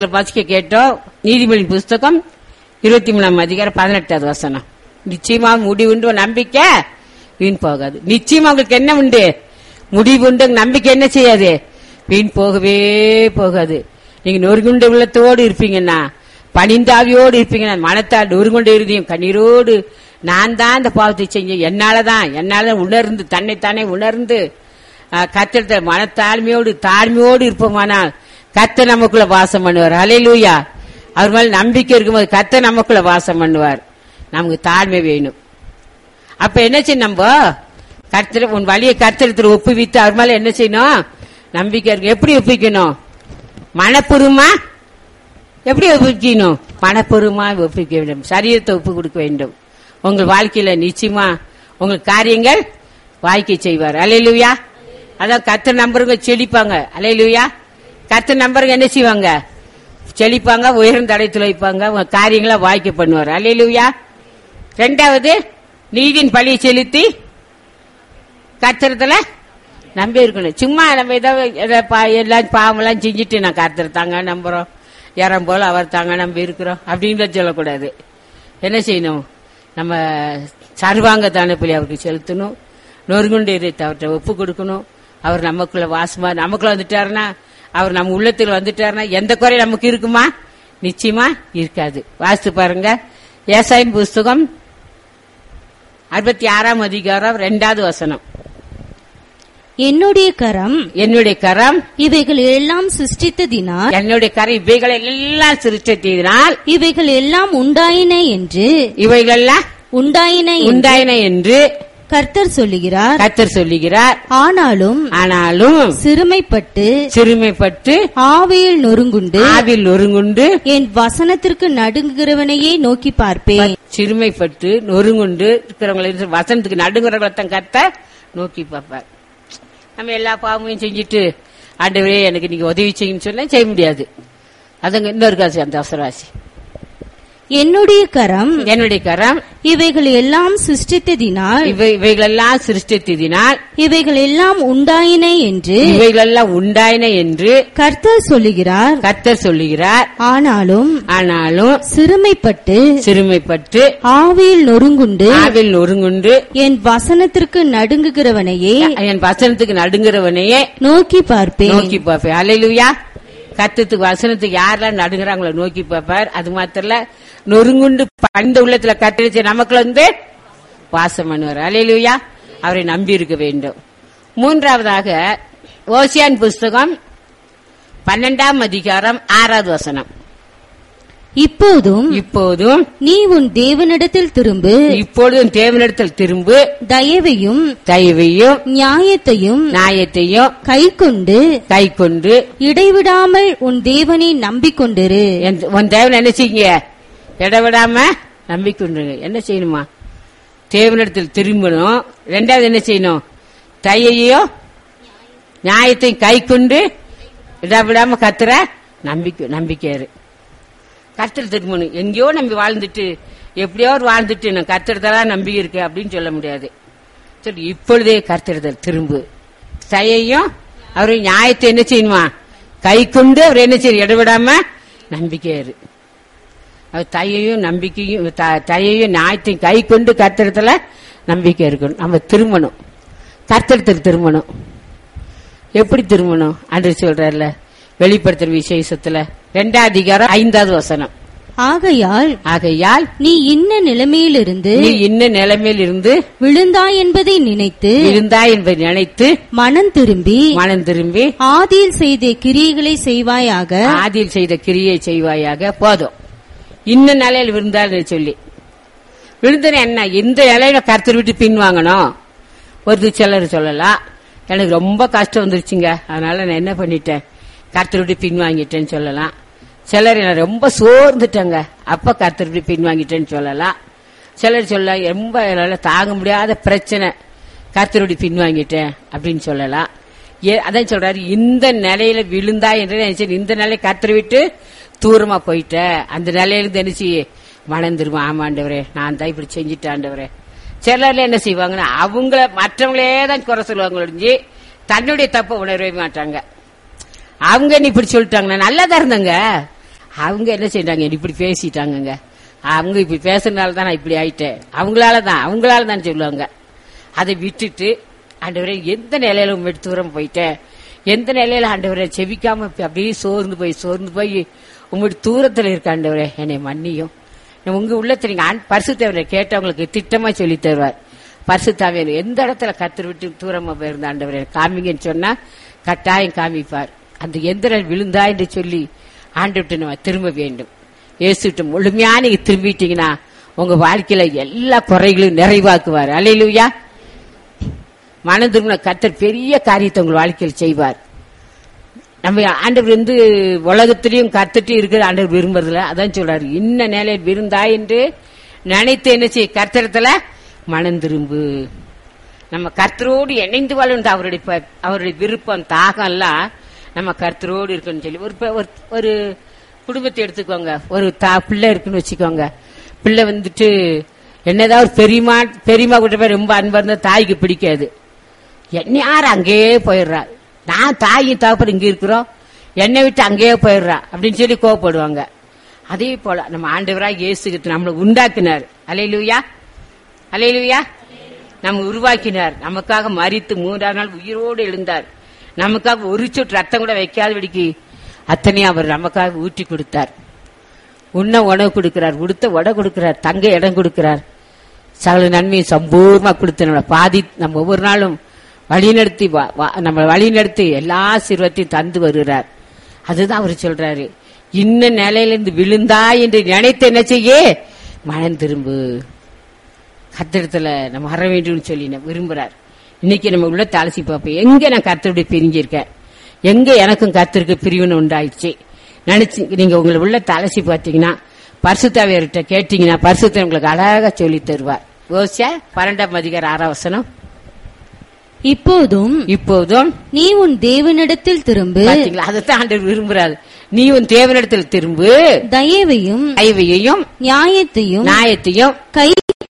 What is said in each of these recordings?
வாசிக்க கேட்டோம் நீதிமொழி புஸ்தகம் இருபத்தி மூணாம் அதிகாரம் பதினெட்டாவது வசனம் நிச்சயமா முடிவுண்டு நம்பிக்கை வீண் போகாது நிச்சயமா உங்களுக்கு என்ன உண்டு முடிவு உண்டு நம்பிக்கை என்ன செய்யாது வீண் போகவே போகாது நீங்க நொறுங்குண்ட உள்ளத்தோடு இருப்பீங்கன்னா பணிந்தாவியோடு இருப்பீங்கன்னா மனத்தால் நொறுங்குண்ட இருதையும் கண்ணீரோடு நான் தான் இந்த பாவத்தை செஞ்சேன் என்னாலதான் என்னால உணர்ந்து தன்னைத்தானே உணர்ந்து கத்திரத்த மனத்தாழ்மையோடு தாழ்மையோடு இருப்போமானால் கத்த நமக்குள்ள வாசம் பண்ணுவார் அலையிலூயா அவர் மேல நம்பிக்கை இருக்கும்போது கத்த நமக்குள்ள வாசம் பண்ணுவார் நமக்கு தாழ்மை வேணும் அப்ப என்ன செய்யணும் நம்ம கர்த்தர் உன் வழியை கர்த்தரத்தில் ஒப்புவித்து அவர் மேல என்ன செய்யணும் நம்பிக்கை இருக்கு எப்படி ஒப்பிக்கணும் மனப்பூர்வமா எப்படி ஒப்புக்கணும் மனப்பூர்வமா ஒப்புக்க வேண்டும் சரீரத்தை ஒப்பு கொடுக்க வேண்டும் உங்கள் வாழ்க்கையில நிச்சயமா உங்கள் காரியங்கள் வாய்க்கை செய்வார் அலையிலுயா அதான் கத்த நம்பருங்க செழிப்பாங்க அலையிலுயா கத்த நம்பருங்க என்ன செய்வாங்க செழிப்பாங்க உயர்ந்த அடைத்துல வைப்பாங்க உங்க காரியங்களை வாய்க்க பண்ணுவார் அலையிலுயா ரெண்டாவது நீதியின் பழியை செலுத்தி கத்திரத்துல நம்பி இருக்கணும் சும்மா நம்ம ஏதோ ஏதோ பா- எல்லாம் பாவம்லாம் செஞ்சுட்டு நான் கர்த்தர் தாங்க நம்புறோம் யாரம் போல அவர் தாங்க நம்பி இருக்கிறோம் அப்படின்னு சொல்லக்கூடாது என்ன செய்யணும் நம்ம சர்வாங்க தானப்பலி அவருக்கு செலுத்தணும் நொறுங்குண்டு இதை அவர்கிட்ட ஒப்பு கொடுக்கணும் அவர் நமக்குள்ள வாசமா நமக்குள்ள வந்துட்டாருன்னா அவர் நம்ம உள்ளத்தில் வந்துட்டாருன்னா எந்த குறை நமக்கு இருக்குமா நிச்சயமா இருக்காது வாசித்து பாருங்க ஏசாயின் புஸ்தகம் அறுபத்தி ஆறாம் அதிகாரம் ரெண்டாவது வசனம் என்னுடைய கரம் என்னுடைய கரம் இவைகள் எல்லாம் சிருஷ்டித்ததினால் என்னுடைய கரை இவைகளை எல்லாம் சிருஷ்டித்ததினால் இவைகள் எல்லாம் உண்டாயின என்று இவைகளெல்லாம் உண்டாயின என்று உண்டாயின என்று கர்த்தர் சொல்லுகிறார் கத்தர் சொல்லுகிறார் ஆனாலும் ஆனாலும் சிறுமைப்பட்டு சிறுமைப்பட்டு ஆவியில் நொறுங்குண்டு ஆவில் நொறுங்குண்டு என் வசனத்திற்கு நடுங்குகிறவனையே நோக்கி பார்ப்பேன் சிறுமைப்பட்டு நொறுங்குண்டு இருக்கிறவங்களை வசனத்துக்கு நடுங்கிறவங்களை தான் கத்த நோக்கி பார்ப்பார் நம்ம எல்லா பாவமையும் செஞ்சுட்டு ஆண்டவரே எனக்கு நீங்க உதவி செய்யுன்னு சொன்னா செய்ய முடியாது அதுங்க இன்னொரு காசு அந்த அவசரவாசி என்னுடைய கரம் என்னுடைய கரம் இவைகள் எல்லாம் சிருஷ்டித்ததினால் இவை இவைகளெல்லாம் சிருஷ்டித்ததினால் இவைகள் எல்லாம் உண்டாயின என்று இவைகளெல்லாம் உண்டாயின என்று கர்த்தர் சொல்லுகிறார் கர்த்தர் சொல்லுகிறார் ஆனாலும் ஆனாலும் சிறுமைப்பட்டு சிறுமைப்பட்டு ஆவியில் நொறுங்குண்டு ஆவில் நொறுங்குண்டு என் வசனத்திற்கு நடுங்குகிறவனையே என் வசனத்துக்கு நடுங்கிறவனையே நோக்கி பார்ப்பேன் நோக்கி பார்ப்பேன் அலையிலுயா கத்துக்கு வசனத்துக்கு யாரெல்லாம் நடுங்குறாங்களோ நோக்கி பார்ப்பார் அது மாத்திரம் இல்ல, நொறுங்குண்டு பண்ட உள்ளத்துல கத்தடிச்சு நமக்குள்ள வந்து வாசம் பண்ணுவார் அலையிலுயா அவரை நம்பி இருக்க வேண்டும் மூன்றாவதாக ஓசியான் புஸ்தகம் பன்னெண்டாம் அதிகாரம் ஆறாவது வசனம் இப்போதும் இப்போதும் நீ உன் தேவனிடத்தில் திரும்பு இப்பொழுதும் தேவனிடத்தில் திரும்பு தயவையும் தயவையும் நியாயத்தையும் நியாயத்தையும் கைக்கொண்டு கை கொண்டு இடைவிடாமல் உன் தேவனை நம்பிக்கொண்டிரு என்- உன் தேவன் என்ன செய்யுங்க இடவிடாம நம்பிக்கொண்டுங்க என்ன செய்யணுமா தேவனிடத்தில் திரும்பணும் ரெண்டாவது என்ன செய்யணும் தையையும் நியாயத்தையும் கை கொண்டு இடவிடாம கத்துற நம்பிக்கை நம்பிக்கையாரு கர்த்தர் திரும்பணும் எங்கேயோ நம்பி வாழ்ந்துட்டு எப்படியோ ஒரு வாழ்ந்துட்டு நான் கர்த்தர்தான் நம்பி இருக்கு அப்படின்னு சொல்ல முடியாது சரி இப்பொழுதே கர்த்தர்தல் திரும்பு தயையும் அவரு நியாயத்தை என்ன செய்யணுமா கை கொண்டு அவர் என்ன செய்ய இடவிடாம நம்பிக்கையாரு அவர் தையையும் நம்பிக்கையும் த- தையையும் நியாயத்தையும் கை கொண்டு கர்த்தரத்துல நம்பிக்கை இருக்கணும் நம்ம திரும்பணும் கர்த்தரத்தில் திரும்பணும் எப்படி திரும்பணும் அன்று சொல்றாருல வெளிப்படுத்துற விசேஷத்துல ரெண்டாம் அதிகாரம் ஐந்தாவது வசனம் ஆகையால் ஆகையால் நீ இன்ன நிலைமையிலிருந்து நீ இன்ன நிலைமையில் இருந்து விழுந்தாய் என்பதை நினைத்து இருந்தாய் என்பதை நினைத்து மனம் திரும்பி மனம் திரும்பி ஆதியில் செய்த கிரியைகளை செய்வாயாக ஆதியில் செய்த கிரியை செய்வாயாக போதும் இன்னும் நிலையில் விழுந்தால் சொல்லி விழுந்தன என்ன இந்த நிலையில கருத்து விட்டு பின் வாங்கணும் ஒரு சிலர் சொல்லலாம் எனக்கு ரொம்ப கஷ்டம் வந்துருச்சுங்க அதனால நான் என்ன பண்ணிட்டேன் கருத்து விட்டு பின் வாங்கிட்டேன்னு சொல்லலாம் சிலர் நான் ரொம்ப சோர்ந்துட்டேங்க அப்ப கருத்து விட்டு பின் வாங்கிட்டேன்னு சொல்லலாம் சிலர் சொல்ல ரொம்ப என்னால தாங்க முடியாத பிரச்சனை கர்த்தருடைய பின் வாங்கிட்டேன் அப்படின்னு சொல்லலாம் ஏ அதான் சொல்றாரு இந்த நிலையில விழுந்தா என்று நினைச்சு இந்த நிலை கர்த்தரை விட்டு தூரமா போயிட்ட அந்த நிலையில இருந்து நினைச்சு மணந்துருமா ஆமாண்டவரே நான் தான் இப்படி செஞ்சுட்டாண்டவரே சிலர்ல என்ன செய்வாங்கன்னா அவங்கள மற்றவங்களே தான் குறை சொல்லுவாங்க ஒழிஞ்சு தன்னுடைய தப்பை உணரவே மாட்டாங்க அவங்க என்ன இப்படி சொல்லிட்டாங்க நான் நல்லா தான் இருந்தேங்க அவங்க என்ன செய்றாங்க இப்படி பேசிட்டாங்கங்க அவங்க இப்படி பேசுறதுனால தான் நான் இப்படி ஆயிட்டேன் அவங்களால தான் அவங்களால தான் சொல்லுவாங்க அதை விட்டுட்டு ஆண்டவரே எந்த நிலையில உங்க தூரம் போயிட்டேன் எந்த நிலையில ஆண்டவரே செவிக்காம இப்ப அப்படியே சோர்ந்து போய் சோர்ந்து போய் உங்களுடைய தூரத்துல இருக்க ஆண்டவரே என்னை மன்னியும் நான் உங்க உள்ளத்துல நீங்க ஆண்- பரிசுத்தவரை கேட்டவங்களுக்கு திட்டமா சொல்லி தருவார் பரிசுத்தாவியர் எந்த இடத்துல கத்து விட்டு தூரமா போயிருந்த ஆண்டவரே காமிங்கன்னு சொன்னா கட்டாயம் காமிப்பார் அந்த எந்திரன் விழுந்தா என்று சொல்லி ஆண்டு நம்ம திரும்ப வேண்டும் இயேசுட்டு முழுமையா நீங்க திரும்பிட்டீங்கன்னா உங்க வாழ்க்கையில எல்லா குறைகளையும் நிறைவாக்குவார் அலையிலுயா மனம் திரும்பின கத்தர் பெரிய காரியத்தை உங்கள் வாழ்க்கையில் செய்வார் நம்ம ஆண்டவர் வந்து உலகத்திலையும் கத்துட்டு இருக்கிற ஆண்டவர் விரும்புறதில்ல அதான் சொல்றாரு இன்ன நிலையில் விருந்தா என்று நினைத்து என்ன செய்ய கர்த்தரத்துல மனம் திரும்பு நம்ம கர்த்தரோடு இணைந்து வாழணும் அவருடைய ப- அவருடைய விருப்பம் தாகம் எல்லாம் நம்ம கர்த்தரோடு இருக்கணும்னு சொல்லி ஒரு ப- ஒரு- ஒரு குடும்பத்தை எடுத்துக்கோங்க ஒரு தா பிள்ளை இருக்குன்னு வச்சுக்கோங்க பிள்ளை வந்துட்டு என்னதான் ஒரு பெரியமா பெரியமா கிட்ட போய் ரொம்ப அன்பா இருந்தா தாய்க்கு பிடிக்காது என்ன யார் அங்கேயே போயிடுறா நான் தாயும் தகப்பன் இங்க இருக்கிறோம் என்னை விட்டு அங்கேயே போயிடுறா அப்படின்னு சொல்லி கோவப்படுவாங்க அதே போல நம்ம ஆண்டவராக இயேசுக்கு நம்மளை உண்டாக்கினார் அலையிலுயா அலையிலுயா நம்ம உருவாக்கினார் நமக்காக மறித்து மூன்றாம் நாள் உயிரோடு எழுந்தார் நமக்காக ஒரு சொட்டு ரத்தம் கூட வைக்காதபடிக்கு அத்தனையும் அவர் நமக்காக ஊற்றி கொடுத்தார் உண்ண உணவு கொடுக்கிறார் உடுத்த உடை கொடுக்கிறார் தங்க இடம் கொடுக்கிறார் சகல நன்மையை சம்பூர்ணமா கொடுத்து நம்மளை பாதி நம்ம ஒவ்வொரு நாளும் வழிநடத்தி வா- வா- நம்ம வழிநடத்தி எல்லா சிறுவத்தையும் தந்து வருகிறார் அதுதான் அவர் சொல்றாரு இன்ன நிலையிலிருந்து விழுந்தா என்று நினைத்து என்ன செய்ய மனம் திரும்பு கத்திரத்துல நம்ம வர வேண்டும்னு சொல்லி நான் விரும்புறார் இன்னைக்கு நம்ம உள்ள தாளசி பார்ப்போம் எங்க நான் கத்தருடைய பிரிஞ்சிருக்கேன் எங்க எனக்கும் கத்திற்கு பிரிவினை உண்டாயிடுச்சு நினைச்சு நீங்க உங்களை உள்ள தாளசி பார்த்தீங்கன்னா பரிசுத்தாவியர்கிட்ட கேட்டீங்கன்னா பரிசுத்த உங்களுக்கு அழகா சொல்லி தருவார் ஓசியா பன்னெண்டாம் அதிகார ஆறாம் வசனம் இப்போதும் இப்போதும் நீ உன் தேவனிடத்தில் திரும்பு பாத்தீங்களா அதைத்தான் ஆண்டவர் விரும்புறாரு நீ உன் தேவனிடத்தில் திரும்பு தயவையும் ஐவையையும் நியாயத்தையும் நியாயத்தையும் கை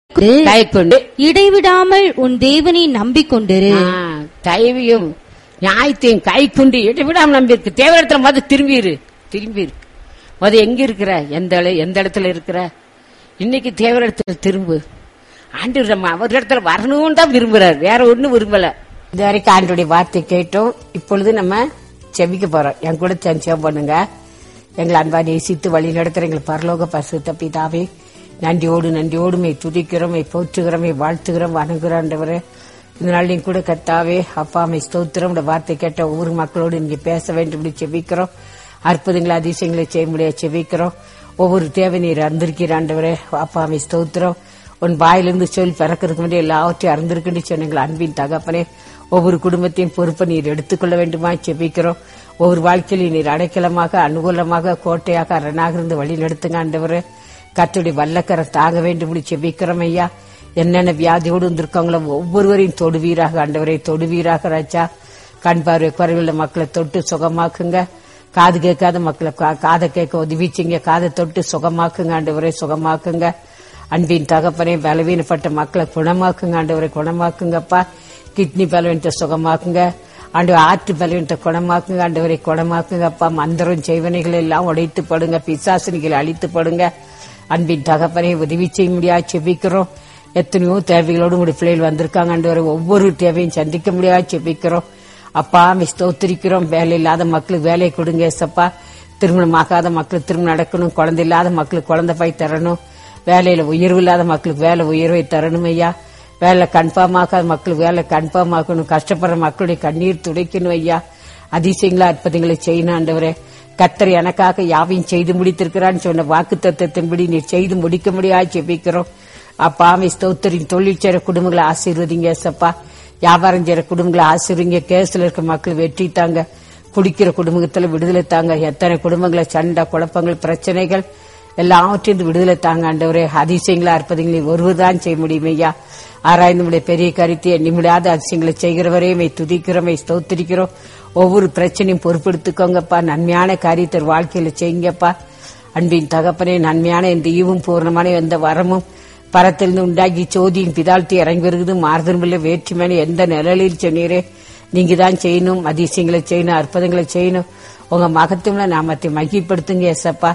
கை கொண்டு இடைவிடாமல் உன் தேவனை நம்பிக்கொண்டிரு ஆ, தயவையும் நியாயத்தையும் கை கொண்டு இடைவிடாம நம்பி இருக்கு தேவையிடத்துல மொதல் திரும்பிரு திரும்பிரு முத எங்க இருக்கிற எந்த இட- எந்த இடத்துல இருக்கிற இன்னைக்கு தேவையிடத்துல திரும்பு ஆண்டு நம்ம அவர் இடத்துல வரணும்னு தான் விரும்புறாரு வேற ஒண்ணும் விரும்பல இது வரைக்கும் ஆண்டுடைய வார்த்தை கேட்டோம் இப்பொழுது நம்ம செபிக்க போறோம் என் கூட சேர்ந்து செபம் பண்ணுங்க எங்களை அன்பா நேசித்து வழி நடத்துற எங்கள் பரலோக பரிசுத்த பிதாவே நன்றியோடு நன்றியோடு மை துதிக்கிறோம் மை போற்றுகிறோம் மை வாழ்த்துகிறோம் வணங்குறாண்டவரே இந்த நாள் நீ கூட கத்தாவே அப்பா மை ஸ்தோத்திரம் உடைய வார்த்தை கேட்ட ஒவ்வொரு மக்களோடு நீங்க பேச வேண்டும் இப்படி செபிக்கிறோம் அற்புதங்களை அதிசயங்களை செய்ய முடியாது செபிக்கிறோம் ஒவ்வொரு தேவை நீர் அறிந்திருக்கிறாண்டவரே அப்பா மை ஸ்தோத்திரம் உன் வாயிலிருந்து சொல் பிறக்கிறதுக்கு முன்னாடி எல்லாவற்றையும் அறிந்திருக்குன்னு சொன்னீங்கள் அன்பின் தகப்பனே ஒவ்வொரு குடும்பத்தையும் பொறுப்பை நீர் எடுத்துக்கொள்ள வேண்டுமா செபிக்கிறோம் ஒவ்வொரு வாழ்க்கையிலும் நீர் அடைக்கலமாக அனுகூலமாக கோட்டையாக அரணாக இருந்து வழி நடத்துங்க ஆண்டவரே கத்துடைய வல்லக்கரை தாங்க வேண்டும் செபிக்கிறோம் ஐயா என்னென்ன வியாதியோடு வந்திருக்காங்களோ ஒவ்வொருவரையும் தொடுவீராக ஆண்டவரை தொடுவீராக ராஜா கண் பார்வை குறைவுள்ள மக்களை தொட்டு சுகமாக்குங்க காது கேட்காத மக்களை கா- காதை கேட்க உதவிச்சிங்க காதை தொட்டு சுகமாக்குங்க ஆண்டவரை சுகமாக்குங்க அன்பின் தகப்பனே பலவீனப்பட்ட மக்களை குணமாக்குங்க ஆண்டவரை குணமாக்குங்கப்பா கிட்னி பலவீனத்தை சுகமாக்குங்க ஆண்டு ஆற்று பலவீனத்தை குணமாக்குங்க ஆண்டவரை குணமாக்குங்கப்பா மந்திரம் செய்வனைகள் எல்லாம் உடைத்து படுங்க பிசாசனிகளை அழித்து படுங்க அன்பின் தகப்பனை உதவி செய்ய முடியாது செபிக்கிறோம் எத்தனையோ தேவைகளோடு உங்களுடைய பிள்ளைகள் வந்திருக்காங்க ஆண்டவரை ஒவ்வொரு தேவையும் சந்திக்க முடியாது செபிக்கிறோம் அப்பா மை ஸ்தோத்திரிக்கிறோம் வேலை இல்லாத மக்களுக்கு வேலையை கொடுங்க ஏசப்பா திருமணம் ஆகாத மக்களுக்கு திருமணம் நடக்கணும் குழந்தை இல்லாத மக்களுக்கு குழந்தை பாய் தரணும் வேலையில உயர்வு இல்லாத மக்களுக்கு வேலை உயர்வை தரணும் ஐயா வேலை கன்ஃபார்ம் ஆகாத மக்களுக்கு வேலை கன்ஃபார்ம் ஆக்கணும் கஷ்டப்படுற மக்களுடைய கண்ணீர் துடைக்கணும் ஐயா அதிசயங்களா அற்புதங்களை செய்யணும் ஆண்டவரே கத்தர் எனக்காக யாவையும் செய்து முடித்திருக்கிறான்னு சொன்ன வாக்கு தத்துவத்தின்படி நீர் செய்து முடிக்க முடியாது ஜெபிக்கிறோம் அப்பா ஆமை ஸ்தோத்தரின் தொழில் செய்ற குடும்பங்களை ஆசீர்வதிங்க ஏசப்பா வியாபாரம் செய்யற குடும்பங்களை ஆசீர்வதிங்க கேஸ்ல இருக்க மக்கள் வெற்றி தாங்க குடிக்கிற குடும்பத்துல விடுதலை தாங்க எத்தனை குடும்பங்களை சண்டை குழப்பங்கள் பிரச்சனைகள் எல்லாவற்றையும் விடுதலை தாங்க ஆண்டவரே அதிசயங்களா இருப்பதுங்களை ஒருவர் தான் செய்ய முடியும் ஐயா ஆராய்ந்து நம்முடைய பெரிய கருத்தை எண்ணிமுடியாத அதிசயங்களை செய்கிறவரே மை துதிக்கிறோம் மை ஸ்தோத்திரிக்கிறோம் ஒவ்வொரு பிரச்சனையும் பொறுப்பெடுத்துக்கோங்கப்பா நன்மையான காரியத்தை வாழ்க்கையில செய்யுங்கப்பா அன்பின் தகப்பனே நன்மையான இந்த ஈவும் பூர்ணமான எந்த வரமும் பரத்திலிருந்து உண்டாகி சோதியின் பிதாழ்த்தி இறங்கி வருகிறது மாறுதல் வேற்றுமையான எந்த நிழலில் சொன்னீரே நீங்க தான் செய்யணும் அதிசயங்களை செய்யணும் அற்புதங்களை செய்யணும் உங்க மகத்துவ நாமத்தை மகிப்படுத்துங்க ஏசப்பா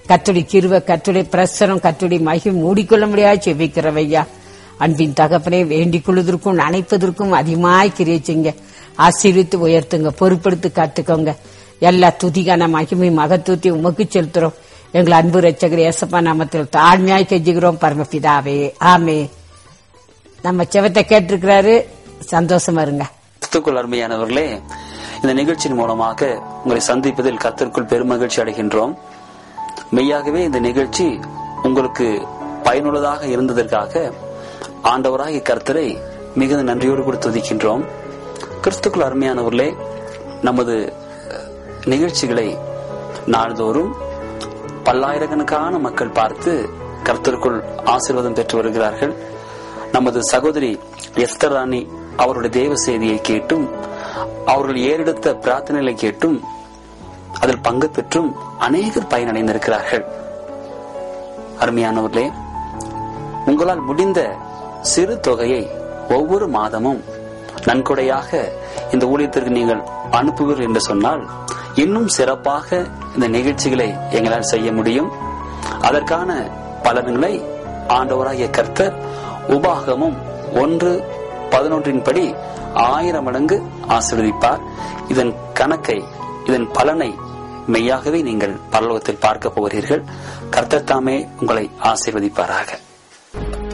கத்துடி கிருவ கத்துடைய பிரசனம் கத்துடைய மகிமை மூடிக்கொள்ள முடியாது செவிக்கிறவையா அன்பின் தகப்பனை வேண்டிக் கொள்வதற்கும் நினைப்பதற்கும் அதிகமாய் கிரியச்சிங்க ஆசீர்வித்து உயர்த்துங்க பொறுப்படுத்தி காத்துக்கோங்க எல்லா துதிகான மகிமை மகத்துவத்தை உமக்கு செலுத்துறோம் எங்கள் அன்பு ரச்சகர் ஏசப்பா நாமத்தில் தாழ்மையாய் கெஞ்சுகிறோம் பரமபிதாவே ஆமே நம்ம செவத்தை கேட்டிருக்கிறாரு சந்தோஷமா இருங்க கிறிஸ்துக்குள் அருமையானவர்களே இந்த நிகழ்ச்சியின் மூலமாக உங்களை சந்திப்பதில் கர்த்தருக்குள் பெருமகிழ்ச்சி அடைகின்றோம் மெய்யாகவே இந்த நிகழ்ச்சி உங்களுக்கு பயனுள்ளதாக இருந்ததற்காக ஆண்டவராகிய கர்த்தரை மிகுந்த நன்றியோடு கூட துதிக்கின்றோம் கிறிஸ்துக்குள் அருமையானவர்களே நமது நிகழ்ச்சிகளை நாள்தோறும் பல்லாயிரக்கணக்கான மக்கள் பார்த்து கர்த்தருக்குள் ஆசீர்வாதம் பெற்று வருகிறார்கள் நமது சகோதரி எஸ்தர் ராணி அவருடைய தேவ செய்தியை கேட்டும் அவர்கள் ஏறெடுத்த பிரார்த்தனைகளை கேட்டும் அதில் பங்கு பெற்றும் அநேகர் பயனடைந்திருக்கிறார்கள் அருமையானவர்களே உங்களால் முடிந்த சிறு தொகையை ஒவ்வொரு மாதமும் நன்கொடையாக இந்த ஊழியத்திற்கு நீங்கள் அனுப்புவீர்கள் என்று சொன்னால் இன்னும் சிறப்பாக இந்த நிகழ்ச்சிகளை எங்களால் செய்ய முடியும் அதற்கான பலன்களை ஆண்டவராகிய கர்த்தர் உபாகமும் ஒன்று பதினொன்றின் படி ஆயிரம் மடங்கு ஆசீர்வதிப்பார் இதன் கணக்கை இதன் பலனை மெய்யாகவே நீங்கள் பரலோகத்தில் பார்க்க போகிறீர்கள் கர்த்தர் தாமே உங்களை ஆசீர்வதிப்பாராக